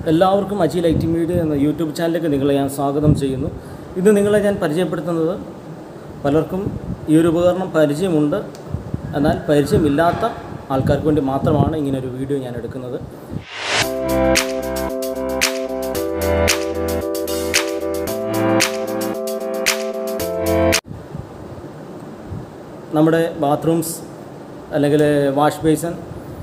എല്ലാവർക്കും Aji light media എന്ന YouTube ചാനലിലേക്ക് നിങ്ങളെ ഞാൻ സ്വാഗതം ചെയ്യുന്നു ഇന്ന് നിങ്ങളെ ഞാൻ പരിചയപ്പെടുത്തുന്നത് പലർക്കും ഈ ഒരു ഉപകരണം പരിചയമുണ്ട് എന്നാൽ പരിചയമില്ലാത്ത ആൾക്കാർക്ക് വേണ്ടി മാത്രമാണ് ഇങ്ങനെ ഒരു വീഡിയോ ഞാൻ എടുക്കുന്നത് നമ്മുടെ ബാത്റൂംസ് അല്ലെങ്കിൽ വാഷ് ബേസൺ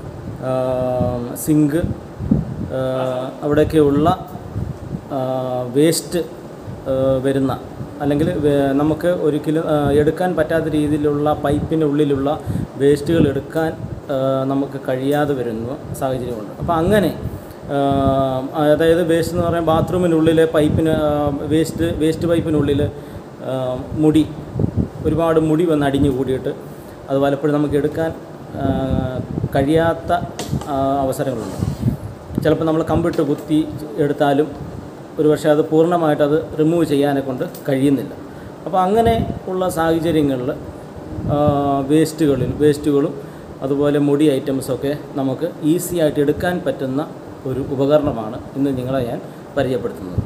സിങ്ക് അവിടെയൊക്കെയുള്ള വേസ്റ്റ് വരുന്ന അല്ലെങ്കിൽ വേ- നമുക്ക് ഒരിക്കലും ആ, എടുക്കാൻ പറ്റാത്ത രീതിയിലുള്ള പൈപ്പിനുള്ളിലുള്ള വേസ്റ്റുകൾ എടുക്കാൻ ആ, നമുക്ക് കഴിയാതെ വരുന്ന സാഹചര്യമുണ്ട് അപ്പോൾ അങ്ങനെ ആ, അതായത് വേസ്റ്റ് എന്ന് പറയുമ്പോൾ ബാത്റൂമിനുള്ളിലെ പൈപ്പിന് ആ, വേസ്റ്റ് വേസ്റ്റ് പൈപ്പിനുള്ളിൽ ആ, മുടി ഒരുപാട് മുടി വന്ന് അടിഞ്ഞു കൂടിയിട്ട് അത് പലപ്പോഴും നമുക്ക് എടുക്കാൻ ആ, കഴിയാത്ത ആ, അവസരങ്ങളുണ്ട് ചിലപ്പോൾ നമ്മൾ കമ്പിട്ട് കുത്തി എടുത്താലും ഒരു പക്ഷേ അത് പൂർണ്ണമായിട്ട് അത് റിമൂവ് ചെയ്യാനെ കൊണ്ട് കഴിയുന്നില്ല അപ്പോൾ അങ്ങനെ ഉള്ള സാഹചര്യങ്ങളിൽ വേസ്റ്റുകളിൽ വേസ്റ്റുകളും അതുപോലെ മുടി ഐറ്റംസൊക്കെ നമുക്ക് ഈസി ആയിട്ട് എടുക്കാൻ പറ്റുന്ന ഒരു ഉപകരണമാണ് ഇന്ന് നിങ്ങളെ ഞാൻ പരിചയപ്പെടുത്തുന്നത്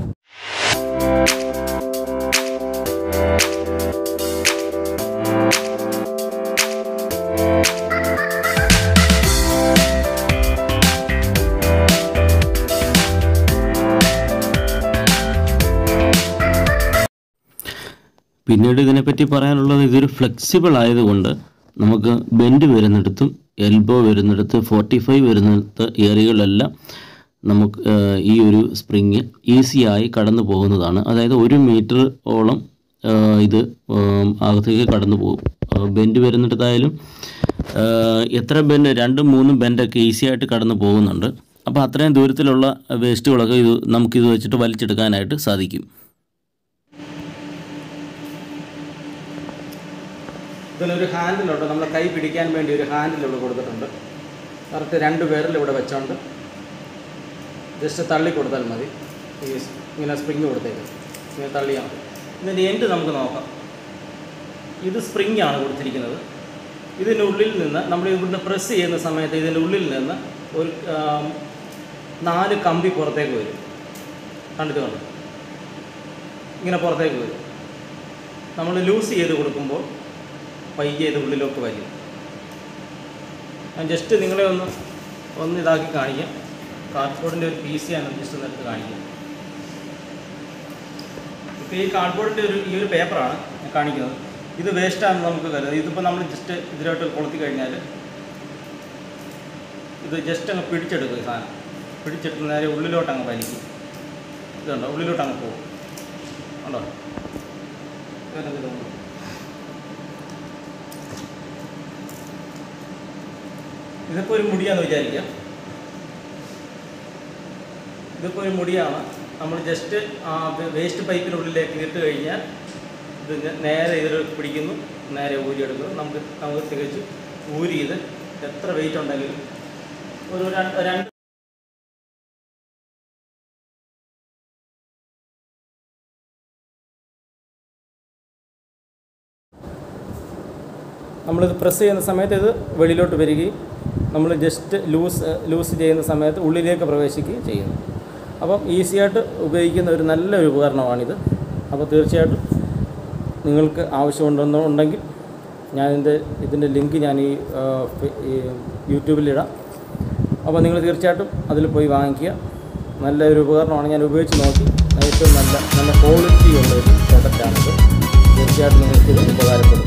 പിന്നീട് ഇതിനെപ്പറ്റി പറയാനുള്ളത് ഇതൊരു ഫ്ലെക്സിബിൾ ആയതുകൊണ്ട് നമുക്ക് ബെൻഡ് വരുന്നിടത്തും എൽബോ വരുന്നിടത്ത് ഫോർട്ടി ഫൈവ് വരുന്നിടത്ത് ഏരിയകളിലെല്ലാം നമുക്ക് ആ, ഈ ഒരു സ്പ്രിങ് ഈസിയായി കടന്നു പോകുന്നതാണ് അതായത് ഒരു മീറ്റർ ഓളം ആ, ഇത് ഉം, അകത്തേക്ക് കടന്നു പോകും ബെൻഡ് വരുന്നിടത്തായാലും ആ, എത്ര ബെൻഡ് രണ്ടും മൂന്നും ബെൻഡൊക്കെ ഈസി ആയിട്ട് കടന്നു പോകുന്നുണ്ട് അപ്പോൾ അത്രയും ദൂരത്തിലുള്ള വേസ്റ്റുകളൊക്കെ ഇത് നമുക്കിത് വെച്ചിട്ട് വലിച്ചെടുക്കാനായിട്ട് സാധിക്കും ഇതിലൊരു ഹാൻഡിലുണ്ട് നമ്മൾ കൈ പിടിക്കാൻ വേണ്ടി ഒരു ഹാൻഡിൽ ഇവിടെ കൊടുത്തിട്ടുണ്ട് കറക്റ്റ് രണ്ട് പേരിൽ ഇവിടെ വെച്ചോണ്ട് ജസ്റ്റ് തള്ളി കൊടുത്താൽ മതി ഈ സ് ഇങ്ങനെ സ്പ്രിങ് കൊടുത്തേക്ക് ഇങ്ങനെ തള്ളിയാൽ മതി ഇതിൻ്റെ എൻഡ് നമുക്ക് നോക്കാം ഇത് സ്പ്രിങ് ആണ് കൊടുത്തിരിക്കുന്നത് ഇതിനുള്ളിൽ നിന്ന് നമ്മൾ ഇവിടുന്ന് പ്രസ് ചെയ്യുന്ന സമയത്ത് ഇതിൻ്റെ ഉള്ളിൽ നിന്ന് ഒരു ആം, നാല് കമ്പി പുറത്തേക്ക് വരും കണ്ടിട്ട് കണ്ടു ഇങ്ങനെ പുറത്തേക്ക് വരും നമ്മൾ ലൂസ് ചെയ്ത് കൊടുക്കുമ്പോൾ പയ്യെ ഇത് ഉള്ളിലോട്ട് വരും ഞാൻ ജസ്റ്റ് നിങ്ങളെ ഒന്ന് ഒന്ന് ഇതാക്കി കാണിക്കാം കാർഡ്ബോർഡിൻ്റെ ഒരു പീസ് ഞാൻ ജസ്റ്റ് ഒന്ന് എടുത്ത് കാണിക്കാം ഇപ്പോൾ ഈ കാർഡ്ബോർഡിൻ്റെ ഒരു ഈ ഒരു പേപ്പറാണ് ഞാൻ കാണിക്കുന്നത് ഇത് വേസ്റ്റാണെന്ന് നമുക്ക് കരുതാം ഇതിപ്പോൾ നമ്മൾ ജസ്റ്റ് ഇതിലോട്ട് കൊളുത്തി കഴിഞ്ഞാൽ ഇത് ജസ്റ്റ് അങ്ങ് പിടിച്ചെടുക്കും ഈ സാധനം പിടിച്ചെടുത്ത് നേരെ ഉള്ളിലോട്ട് അങ്ങ് വലിക്കും ഇതുണ്ടോ ഉള്ളിലോട്ട് അങ്ങ് പോകും ഉണ്ടോ വേറെ ഇതുണ്ടോ ഇതിപ്പോൾ ഒരു മുടിയാന്ന് വിചാരിക്കുക ഇതിപ്പോൾ ഒരു മുടിയാണ് നമ്മൾ ജസ്റ്റ് ആ വേസ്റ്റ് പൈപ്പിനുള്ളിലേക്ക് ഇട്ട് കഴിഞ്ഞാൽ ഇത് ഇങ്ങ- നേരെ ഇതിൽ പിടിക്കുന്നു നേരെ ഊരിയെടുക്കുന്നു നമുക്ക് നമുക്ക് തികച്ച് ഊരി ഇത് എത്ര വെയിറ്റ് ഉണ്ടെങ്കിലും ഒരു രണ്ട് രണ്ട് നമ്മളിത് പ്രസ് ചെയ്യുന്ന സമയത്ത് ഇത് വെളിയിലോട്ട് വരികയും നമ്മൾ ജസ്റ്റ് ലൂസ് ലൂസ് ചെയ്യുന്ന സമയത്ത് ഉള്ളിലേക്ക് പ്രവേശിക്കുകയും ചെയ്യുന്നു അപ്പം ഈസി ആയിട്ട് ഉപയോഗിക്കുന്ന ഒരു നല്ലൊരു ഉപകരണമാണിത് അപ്പോൾ തീർച്ചയായിട്ടും നിങ്ങൾക്ക് ആവശ്യമുണ്ടെന്നോ ഉണ്ടെങ്കിൽ ഞാൻ ഇതിൻ്റെ ഇതിൻ്റെ ലിങ്ക് ഞാൻ ഈ ആ, ഫെ- ഈ യൂട്യൂബിലിടാം അപ്പോൾ നിങ്ങൾ തീർച്ചയായിട്ടും അതിൽ പോയി വാങ്ങിക്കുക നല്ലൊരു ഉപകരണമാണ് ഞാൻ ഉപയോഗിച്ച് നോക്കി ഏറ്റവും നല്ല നല്ല ക്വാളിറ്റി ഉള്ള ഒരു പ്രൊഡക്റ്റാണിത് തീർച്ചയായിട്ടും നിങ്ങൾക്ക് ഇത് ഉപകാരപ്പെടും